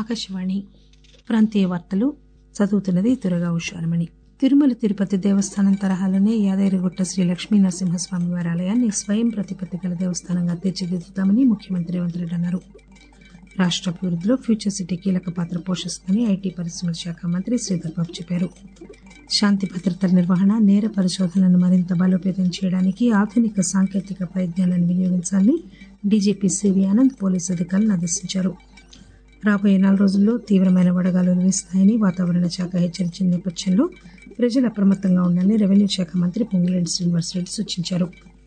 ఆకాశవాణి ప్రాంతీయ వార్తలు చదువుతున్నది దురగా ఉషారమణి తిరుమల తిరుపతి దేవస్థానం తరహాలోనే యాదగిరిగుట్ట శ్రీ లక్ష్మీ నరసింహస్వామి వారి ఆలయాన్ని స్వయం ప్రతిపత్తి గల దేవస్థానంగా తీర్చిదిద్దుతామని ముఖ్యమంత్రి రేవంత్ రెడ్డి అన్నారు రాష్ట్ర అభివృద్ధిలో ఫ్యూచర్ సిటీ కీలక పాత్ర పోషిస్తుందని ఐటీ పరిశ్రమల శాఖ మంత్రి శ్రీధర్ బాబు చెప్పారు శాంతి భద్రతల నిర్వహణ నేర పరిశోధనను మరింత బలోపేతం చేయడానికి ఆధునిక సాంకేతిక పరిజ్ఞానాన్ని వినియోగించాలని డీజీపీ సివి ఆనంద్ పోలీసు అధికారులను ఆదేశించారు రాబోయే నాలుగు రోజుల్లో తీవ్రమైన వడగాలులు వీస్తాయని వాతావరణ శాఖ హెచ్చరించిన నేపథ్యంలో ప్రజలు అప్రమత్తంగా ఉండాలని రెవెన్యూ శాఖ మంత్రి పొంగులేటి శ్రీనివాసరెడ్డి సూచించారు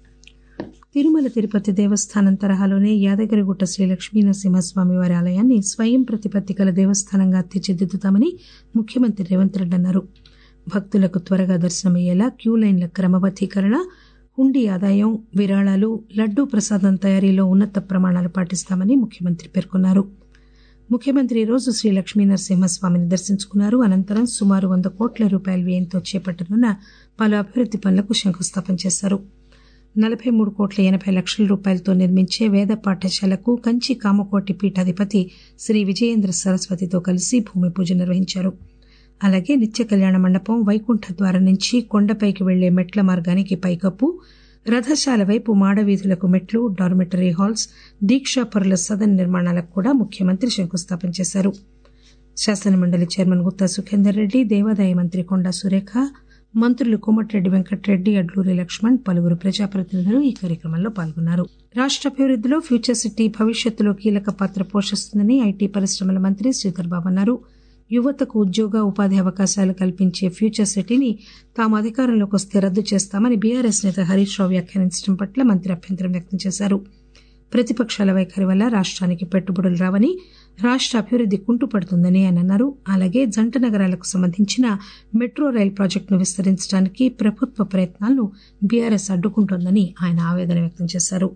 తిరుమల తిరుపతి దేవస్థానం తరహాలోనే యాదగిరిగుట్ట శ్రీ లక్ష్మీ నరసింహస్వామి వారి ఆలయాన్ని స్వయం ప్రతిపత్తి గల దేవస్థానంగా తీర్చిదిద్దుతామని ముఖ్యమంత్రి రేవంత్ రెడ్డి అన్నారు భక్తులకు త్వరగా దర్శనమయ్యేలా క్యూ లైన్ల క్రమబద్దీకరణ హుండీ ఆదాయం విరాళాలు లడ్డూ ప్రసాదం తయారీలో ఉన్నత ప్రమాణాలు పాటిస్తామని ముఖ్యమంత్రి పేర్కొన్నారు ముఖ్యమంత్రి ఈరోజు శ్రీ లక్ష్మీ నరసింహస్వామిని దర్శించుకున్నారు అనంతరం సుమారు వంద కోట్ల రూపాయల వ్యయంతో చేపట్టనున్న పలు అభివృద్ది పనులకు శంకుస్థాపన చేశారు నలభై మూడు కోట్ల ఎనభై లక్షల రూపాయలతో నిర్మించే వేద పాఠశాలకు కంచి కామకోటి పీఠాధిపతి శ్రీ విజయేంద్ర సరస్వతితో కలిసి భూమి పూజ నిర్వహించారు అలాగే నిత్య కళ్యాణ మండపం వైకుంఠ ద్వారం నుంచి కొండపైకి వెళ్లే మెట్ల మార్గానికి పైకప్పు రథశాల వైపు మాడవీధులకు మెట్లు డార్మెటరీ హాల్స్ దీక్షాపరుల సదన్ నిర్మాణాలకు కూడా ముఖ్యమంత్రి శంకుస్థాపన చేశారు శాసనమండలి చైర్మన్ గుత్తా సుఖేందర్ రెడ్డి దేవాదాయ మంత్రి కొండా సురేఖ మంత్రులు కోమటిరెడ్డి వెంకటరెడ్డి అడ్లూరి లక్ష్మణ్ పలువురు ప్రజాప్రతినిధులు ఈ కార్యక్రమంలో పాల్గొన్నారు రాష్ట అభివృద్దిలో ఫ్యూచర్ సిటీ భవిష్యత్తులో కీలక పాత్ర పోషిస్తుందని ఐటీ పరిశ్రమల మంత్రి శ్రీధర్ బాబు అన్నారు యువతకు ఉద్యోగ ఉపాధి అవకాశాలు కల్పించే ఫ్యూచర్ సిటీని తాము అధికారంలోకి వస్తే రద్దు చేస్తామని బీఆర్ఎస్ నేత హరీష్ రావు వ్యాఖ్యానించడం పట్ల మంత్రి అభ్యంతరం వ్యక్తం చేశారు ప్రతిపక్షాల వైఖరి వల్ల రాష్ట్రానికి పెట్టుబడులు రావని రాష్ట్ర అభివృద్ది కుంటుపడుతుందని ఆయన అన్నారు అలాగే జంట నగరాలకు సంబంధించిన మెట్రో రైల్ ప్రాజెక్టును విస్తరించడానికి ప్రభుత్వ ప్రయత్నాలను బీఆర్ఎస్ అడ్డుకుంటోందని ఆయన ఆవేదన వ్యక్తం చేశారు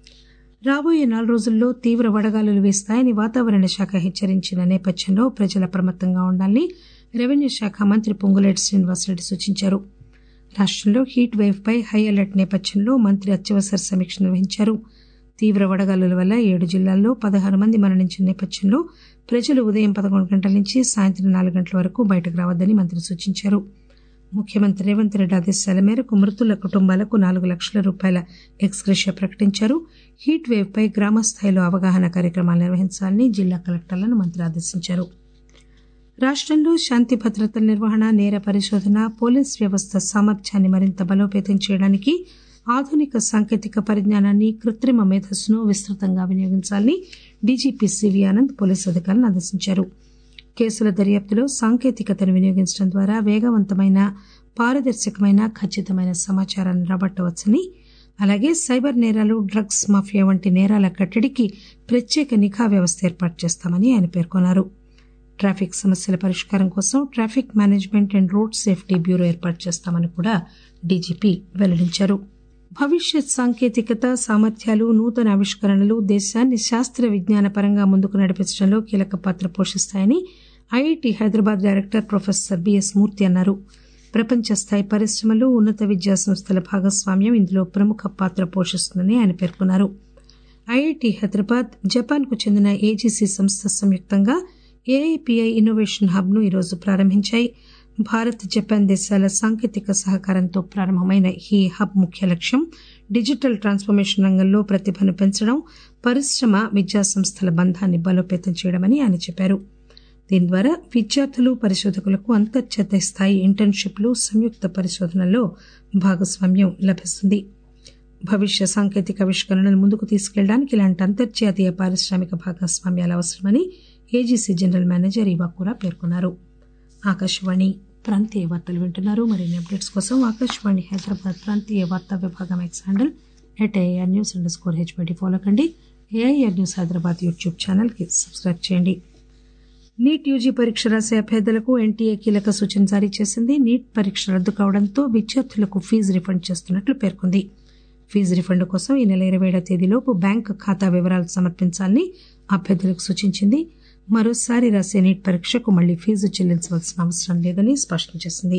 రాబోయే నాలుగు రోజుల్లో తీవ్ర వడగాలులు వీస్తాయని వాతావరణ శాఖ హెచ్చరించిన నేపథ్యంలో ప్రజలు అప్రమత్తంగా ఉండాలని రెవెన్యూ శాఖ మంత్రి పొంగులేటి శ్రీనివాసరెడ్డి సూచించారు రాష్టంలో హీట్ వేవ్ పై హై అలర్ట్ నేపథ్యంలో మంత్రి అత్యవసర సమీక్ష నిర్వహించారు తీవ్ర వడగాలుల వల్ల ఏడు జిల్లాల్లో పదహారు మంది మరణించిన నేపథ్యంలో ప్రజలు ఉదయం పదకొండు గంటల నుంచి సాయంత్రం నాలుగు గంటల వరకు బయటకు రావద్దని మంత్రి సూచించారు ముఖ్యమంత్రి రేవంత్ రెడ్డి ఆదేశాల మేరకు మృతుల కుటుంబాలకు నాలుగు లక్షల రూపాయల ఎక్స్గ్రెషియా ప్రకటించారు హీట్ వేవ్ పై గ్రామ స్థాయిలో అవగాహన కార్యక్రమాలు నిర్వహించాలని జిల్లా కలెక్టర్లను మంత్రి ఆదేశించారు రాష్టంలో శాంతి భద్రతల నిర్వహణ నేర పరిశోధన పోలీస్ వ్యవస్థ సామర్థ్యాన్ని మరింత బలోపేతం చేయడానికి ఆధునిక సాంకేతిక పరిజ్ఞానాన్ని కృత్రిమ మేధస్సును విస్తృతంగా వినియోగించాలని డీజీపీ సివి ఆనంద్ పోలీసు అధికారులను ఆదేశించారు కేసుల దర్యాప్తులో సాంకేతికతను వినియోగించడం ద్వారా వేగవంతమైన పారదర్శకమైన ఖచ్చితమైన సమాచారాన్ని రాబట్టవచ్చని అలాగే సైబర్ నేరాలు డ్రగ్స్ మాఫియా వంటి నేరాల కట్టడికి ప్రత్యేక నిఘా వ్యవస్థ ఏర్పాటు చేస్తామని ఆయన పేర్కొన్నారు ట్రాఫిక్ సమస్యల పరిష్కారం కోసం traffic management and road safety bureau ఏర్పాటు చేస్తామని కూడా డీజీపీ వెల్లడించారు భవిష్యత్ సాంకేతికత సామర్థ్యాలు నూతన ఆవిష్కరణలు దేశాన్ని శాస్త్ర విజ్ఞాన పరంగా ముందుకు నడిపించడంలో కీలక పాత్ర పోషిస్తాయని IIT Hyderabad director professor BS Murthy అన్నారు ప్రపంచ స్థాయి పరిశ్రమలు ఉన్నత విద్యా సంస్థల భాగస్వామ్యం ఇందులో ప్రముఖ పాత్ర పోషిస్తుందని ఆయన పేర్కొన్నారు ఐఐటి హైదరాబాద్ జపాన్ కు చెందిన ఏజీసీ సంస్థ సంయుక్తంగా ఏఐపిఐ ఇన్నోవేషన్ హబ్ ను ఈరోజు ప్రారంభించాయి భారత్ జపాన్ దేశాల సాంకేతిక సహకారంతో ప్రారంభమైన ఈ హబ్ ముఖ్య లక్ష్యం డిజిటల్ ట్రాన్స్ఫర్మేషన్ రంగంలో ప్రతిభను పెంచడం పరిశ్రమ విద్యా సంస్థల బంధాన్ని బలోపేతం చేయడమని ఆయన చెప్పారు దీని ద్వారా విద్యార్థులు పరిశోధకులకు అంతర్జాతీయ స్థాయి ఇంటర్న్షిప్లు సంయుక్త పరిశోధనల్లో భాగస్వామ్యం లభిస్తుంది భవిష్య సాంకేతిక ఆవిష్కరణలు ముందుకు తీసుకెళ్లడానికి ఇలాంటి అంతర్జాతీయ పారిశ్రామిక భాగస్వామ్యాలు అవసరమని ఏజీసీ జనరల్ మేనేజర్ ఇవాకూరా పేర్కొన్నారు ఆకాశవాణి ప్రాంతీయ వార్తలు వింటున్నారు మరిన్ని అప్డేట్స్ కోసం ఆకాశవాణి హైదరాబాద్ ప్రాంతీయ వార్తా విభాగం X handle at AR news underscore HBD follow కండి AIR news Hyderabad YouTube channel కి సబ్స్క్రైబ్ చేయండి నీట్ యూజీ పరీక్ష రాసే అభ్యర్థులకు ఎన్టీఏ కీలక సూచన జారీ చేసింది నీట్ పరీక్ష రద్దు కావడంతో విద్యార్థులకు ఫీజు రిఫండ్ చేస్తున్నట్లు పేర్కొంది ఫీజు రిఫండ్ కోసం ఈ నెల ఇరవై ఏడవ తేదీలోపు బ్యాంకు ఖాతా వివరాలు సమర్పించాలని అభ్యర్థులకు సూచించింది మరోసారి రాసే నీట్ పరీక్షకు మళ్లీ ఫీజు చెల్లించవలసిన అవసరం లేదని స్పష్టం చేసింది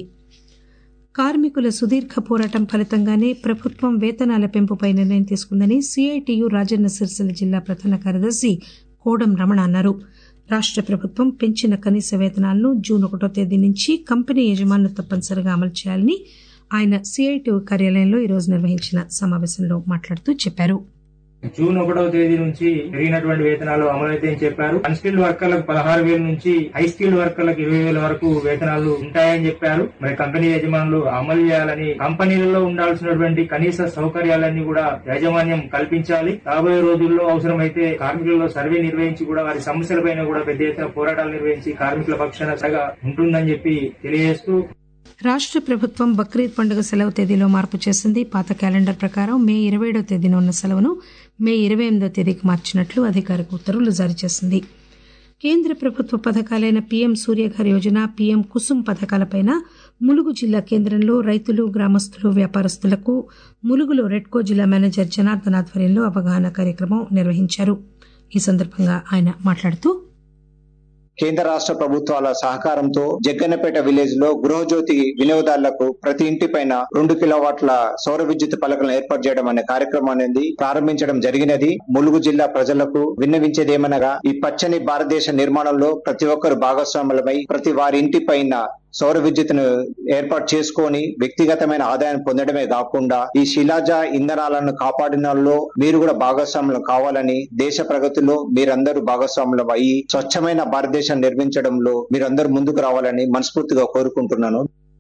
కార్మికుల సుదీర్ఘ పోరాటం ఫలితంగానే ప్రభుత్వం వేతనాల పెంపుపై నిర్ణయం తీసుకుందని సిఐటియు రాజన్న సిరిసిల్ల జిల్లా ప్రధాన కార్యదర్శి కోడం రమణ అన్నారు రాష్ట ప్రభుత్వం పెంచిన కనీస వేతనాలను జూన్ ఒకటో తేదీ నుంచి కంపెనీ యజమానులు తప్పనిసరిగా అమలు చేయాలని ఆయన సిఐటియు కార్యాలయంలో ఈరోజు నిర్వహించిన సమావేశంలో మాట్లాడుతూ చెప్పారు జూన్ ఒకటవ తేదీ నుంచి పెరిగినటువంటి వేతనాలు అమలైతాయని చెప్పారు అన్స్కిల్డ్ వర్కర్లకు పదహారు వేల నుంచి హై స్కిల్డ్ వర్కర్లకు ఇరవై వేల వరకు వేతనాలు ఉంటాయని చెప్పారు మరి కంపెనీ యజమానులు అమలు చేయాలని కంపెనీలలో ఉండాల్సినటువంటి కనీస సౌకర్యాలన్నీ కూడా యాజమాన్యం కల్పించాలి రాబోయే రోజుల్లో అవసరమైతే కార్మికులలో సర్వే నిర్వహించి కూడా వారి సమస్యలపైన కూడా పెద్ద ఎత్తున పోరాటాలు నిర్వహించి కార్మికుల పక్షాన సగా ఉంటుందని చెప్పి తెలియజేస్తూ రాష్ట ప్రభుత్వం బక్రీద్ పండుగ సెలవు తేదీలో మార్పు చేసింది పాత క్యాలెండర్ ప్రకారం మే ఇరవై ఏడో తేదీన ఉన్న సెలవును మే ఇరవై ఎనిమిదో తేదీకి మార్చినట్లు అధికారిక ఉత్తర్వులు జారీ చేసింది కేంద్ర ప్రభుత్వ పథకాలైన పీఎం సూర్యఘర్ యోజన పీఎం కుసుమ్ పథకాలపైన ములుగు జిల్లా కేంద్రంలో రైతులు గ్రామస్తులు వ్యాపారస్తులకు ములుగులో రెడ్కో జిల్లా మేనేజర్ జనార్దన్ ఆధ్వర్యంలో అవగాహన కార్యక్రమం నిర్వహించారు ఈ సందర్భంగా ఆయన మాట్లాడుతూ కేంద్ర రాష్ట్ర ప్రభుత్వాల సహకారంతో జగ్గన్నపేట విలేజ్ లో గృహజ్యోతి వినియోగదారులకు ప్రతి ఇంటి పైన రెండు కిలోవాట్ల సౌర విద్యుత్ పలకలను ఏర్పాటు చేయడం అనే కార్యక్రమం అనేది ప్రారంభించడం జరిగినది ములుగు జిల్లా ప్రజలకు విన్నవించేదేమనగా ఈ పచ్చని భారతదేశ నిర్మాణంలో ప్రతి ఒక్కరు భాగస్వాములమై ప్రతి వారి ఇంటి పైన సౌర విద్యుత్తును ఏర్పాటు చేసుకొని వ్యక్తిగతమైన ఆదాయాన్ని పొందడమే కాకుండా ఈ శిలాజ ఇంధనాలను కాపాడినలో మీరు కూడా భాగస్వాములు కావాలని దేశ ప్రగతిలో మీరందరూ భాగస్వాములు అయ్యి స్వచ్ఛమైన భారతదేశం నిర్మించడంలో మీరందరూ ముందుకు రావాలని మనస్ఫూర్తిగా కోరుకుంటున్నాను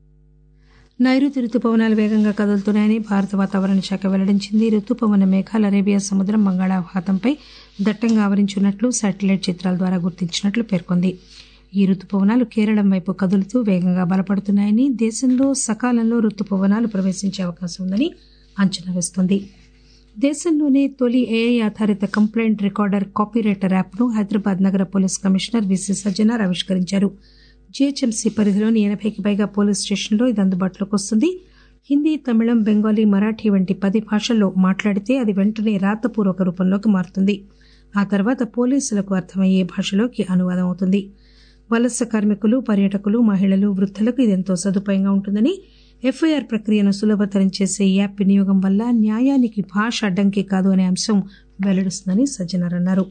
నైరుతి రుతుపవనాలు వేగంగా కదులుతున్నాయని భారత వాతావరణ శాఖ వెల్లడించింది రుతుపవన మేఘాలు అరేబియా సముద్రం బంగాళాఖాతంపై దట్టంగా ఆవరించున్నట్లు శాటిలైట్ చిత్రాల ద్వారా గుర్తించినట్లు పేర్కొంది ఈ రుతుపవనాలు కేరళం వైపు కదులుతూ వేగంగా బలపడుతున్నాయని దేశంలో సకాలంలో రుతుపవనాలు ప్రవేశించే అవకాశం ఉందని అంచనా వేస్తోంది దేశంలోనే తొలి ఏఐ ఆధారిత కంప్లైంట్ రికార్డర్ కాపీరైటర్ యాప్ను హైదరాబాద్ నగర పోలీస్ కమిషనర్ విసి సజ్జనార్ ఆవిష్కరించారు జీహెచ్ఎంసీ పరిధిలోని ఎనభైకి పైగా పోలీస్ స్టేషన్లో ఇది అందుబాటులోకి వస్తుంది హిందీ తమిళం బెంగాలీ మరాఠీ వంటి పది భాషల్లో మాట్లాడితే అది వెంటనే రాతపూర్వక రూపంలోకి మారుతుంది ఆ తర్వాత పోలీసులకు అర్థమయ్యే భాషలోకి అనువాదం అవుతుంది వలస కార్మికులు పర్యాటకులు మహిళలు వృద్ధులకు ఇదెంతో సదుపాయంగా ఉంటుందని ఎఫ్ఐఆర్ ప్రక్రియను సులభతరం చేసే ఈ యాప్ వినియోగం వల్ల న్యాయానికి భాష అడ్డంకి కాదు అనే అంశం వెల్లడిస్తుందని సజ్జనార్ అన్నారు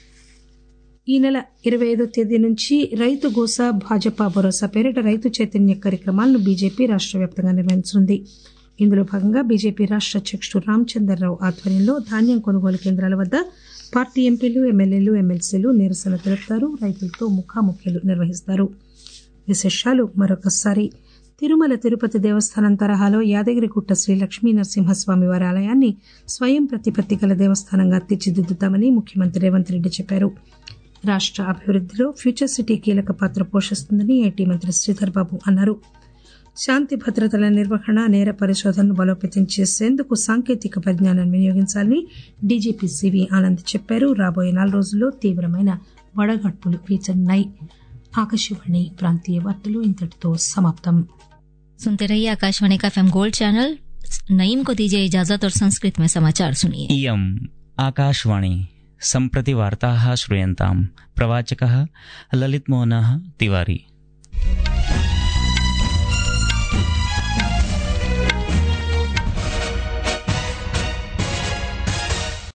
ఈ నెల ఇరవై ఐదో తేదీ నుంచి రైతు గోసా భాజపా భరోసా పేరిట రైతు చైతన్య కార్యక్రమాలను బీజేపీ రాష్ట్ర వ్యాప్తంగా నిర్వహించనుంది ఇందులో భాగంగా బీజేపీ రాష్ట్ర అధ్యక్షుడు రామచందర్రావు ఆధ్వర్యంలో ధాన్యం కొనుగోలు కేంద్రాల వద్ద పార్టీ ఎంపీలు ఎమ్మెల్యేలు ఎమ్మెల్సీలు నిరసన తెలుపుతారు రైతులతో ముఖాముఖిలు నిర్వహిస్తారు విశేషాలు మరొకసారి తిరుమల తిరుపతి దేవస్థానం తరహాలో యాదగిరిగుట్ట శ్రీ లక్ష్మీ నరసింహస్వామి వారి ఆలయాన్ని స్వయం ప్రతిపత్తి గల దేవస్థానంగా తీర్చిదిద్దుతామని ముఖ్యమంత్రి రేవంత్ రెడ్డి చెప్పారు రాష్ట్ర అభివృద్ధిలో ఫ్యూచర్ సిటీ కీలక పాత్ర పోషిస్తుందని ఐటీ మంత్రి శ్రీధర్ బాబు అన్నారు శాంతి భద్రతల నిర్వహణ నేర పరిశోధనను బలోపేతం చేసేందుకు సాంకేతిక పరిజ్ఞానాన్ని వినియోగించాలని డీజీపీ సివి ఆనంద్ చెప్పారు రాబోయే నాలుగు రోజుల్లో తీవ్రమైన వడగడ్పులు వీచనున్నాయి ఆకాశవాణి ప్రాంతీయ వార్తలు ఇంతటితో సమాప్తం सुनते रहिए आकाशवाणी का एफएम गोल्ड चैनल नईम को दीजिए इजाजत और संस्कृत में समाचार सुनिए इयम् आकाशवाणी सम्प्रति वार्ताः श्रूयन्ताम् प्रवाचकः ललितमोहनः तिवारी